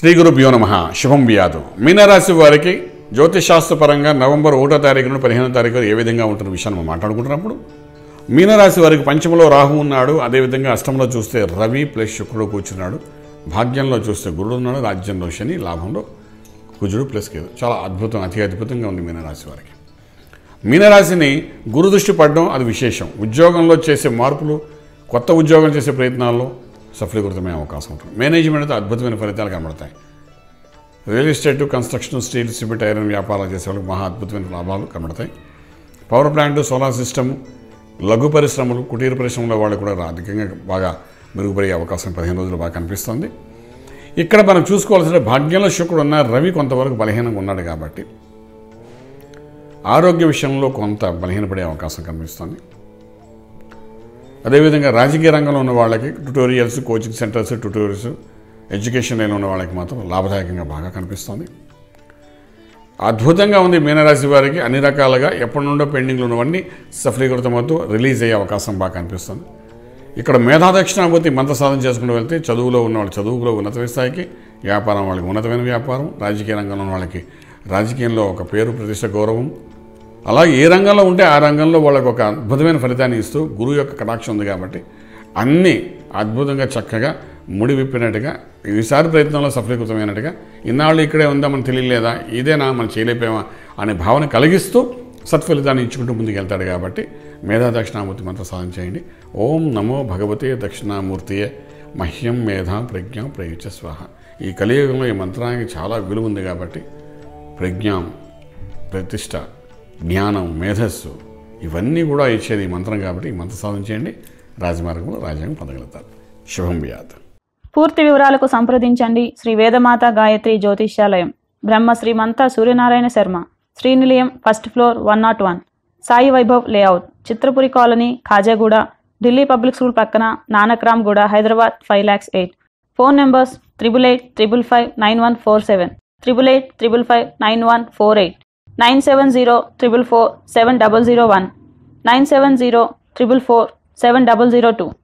శ్రీ గురుభ్యో నమ శుభం వ్యాధు మీనరాశి వారికి జ్యోతిషాస్త్రపరంగా నవంబర్ ఒకటో తారీఖు నుండి పదిహేనో తారీఖు ఏ విధంగా ఉంటున్న విషయాన్ని మనం మాట్లాడుకుంటున్నప్పుడు మీనరాశి వారికి పంచమలో రాహు ఉన్నాడు అదేవిధంగా అష్టంలో చూస్తే రవి ప్లస్ శుక్రుడు కూర్చున్నాడు భాగ్యంలో చూస్తే గురుడు ఉన్నాడు రాజ్యంలో శని లాభంలో కుజుడు ప్లస్ కేదు చాలా అద్భుతం అతి అద్భుతంగా ఉంది మీనరాశి వారికి మీనరాశిని గురు దృష్టి పడడం అది విశేషం ఉద్యోగంలో చేసే మార్పులు కొత్త ఉద్యోగం చేసే ప్రయత్నాల్లో సఫలీకృతమయ్యే అవకాశం ఉంటుంది మేనేజ్మెంట్తో అద్భుతమైన ఫలితాలు కనబడతాయి real estate construction steel cement iron వ్యాపారాలు చేసే వాళ్ళకి మహా అద్భుతమైన లాభాలు కనబడతాయి పవర్ ప్లాంట్ సోలార్ సిస్టమ్ లఘు పరిశ్రమలు కుటీర పరిశ్రమల వాళ్ళు కూడా ఆర్థికంగా బాగా మెరుగుపడే అవకాశం పదిహేను రోజులు బాగా కనిపిస్తుంది ఇక్కడ మనం చూసుకోవాల్సిన భాగ్యంలో శుక్రుడు ఉన్న రవి కొంతవరకు బలహీనంగా ఉన్నాడు కాబట్టి ఆరోగ్య విషయంలో కొంత బలహీనపడే అవకాశం కనిపిస్తుంది అదేవిధంగా రాజకీయ రంగంలో ఉన్న వాళ్ళకి tutorials coaching centres tutorials education line ఉన్న వాళ్ళకి మాత్రం లాభదాయకంగా బాగా కనిపిస్తుంది అద్భుతంగా ఉంది మీనరాశి వారికి అన్ని రకాలుగా ఎప్పటి నుండో పెండింగ్లో ఉన్నవన్నీ సఫలీకృతమవుతూ రిలీజ్ అయ్యే అవకాశం బాగా కనిపిస్తుంది ఇక్కడ మేధా దక్షిణామూర్తి మంత్ర సాధన చేసుకుంటూ వెళ్తే చదువులో ఉన్న వాళ్ళు చదువులో ఉన్నతమైన స్థాయికి వ్యాపారం వాళ్ళకి ఉన్నతమైన వ్యాపారం రాజకీయ రంగంలో ఉన్న వాళ్ళకి రాజకీయంలో ఒక పేరు ప్రతిష్ట గౌరవం అలాగే ఏ రంగంలో ఉంటే ఆ రంగంలో వాళ్ళకు ఒక అద్భుతమైన ఫలితాన్ని ఇస్తూ గురువు యొక్క కటాక్షం ఉంది కాబట్టి అన్నీ అద్భుతంగా చక్కగా ముడి విప్పినట్టుగా ఈసారి ప్రయత్నంలో సఫలీకృతమైనట్టుగా ఇన్నాళ్ళు ఇక్కడే ఉందామని తెలియలేదా ఇదేనా మనం చేయలేకపోయామా అనే భావన కలిగిస్తూ సత్ఫలితాన్ని ఇచ్చుకుంటూ ముందుకు వెళ్తాడు కాబట్టి మేధా దక్షిణామూర్తి మంత్ర సాధన చేయండి ఓం నమో భగవతే దక్షిణామూర్తియే మహ్యం మేధా ప్రజ్ఞ ప్రయుచ స్వాహ ఈ కలియుగంలో ఈ మంత్రానికి చాలా విలువ ఉంది కాబట్టి ప్రజ్ఞాం ప్రతిష్ట జ్ఞానం మేధస్సు ఇవన్నీ కూడా ఇచ్చేది ఈ మంత్రం కాబట్టి ఈ మంత్ర సాధన చేయండి రాజమార్గంలో రాజ్యాంగం పొందగలుగుతారు శుభం వ్యాధ్ పూర్తి వివరాలకు సంప్రదించండి Shri Vedamata Gayatri Jyotishyalayam Brahma Srimantha Suryanarayana Sharma Srinilayam first floor one nought one Sai Vaibhav layout Chitrapuri colony Khajaguda Delhi public school పక్కన Nanakramguda Hyderabad five lakhs eight phone numbers triple eight triple five nine one four seven triple eight triple five nine one four eight nine seven zero triple four seven double zero one nine seven zero triple four seven double zero two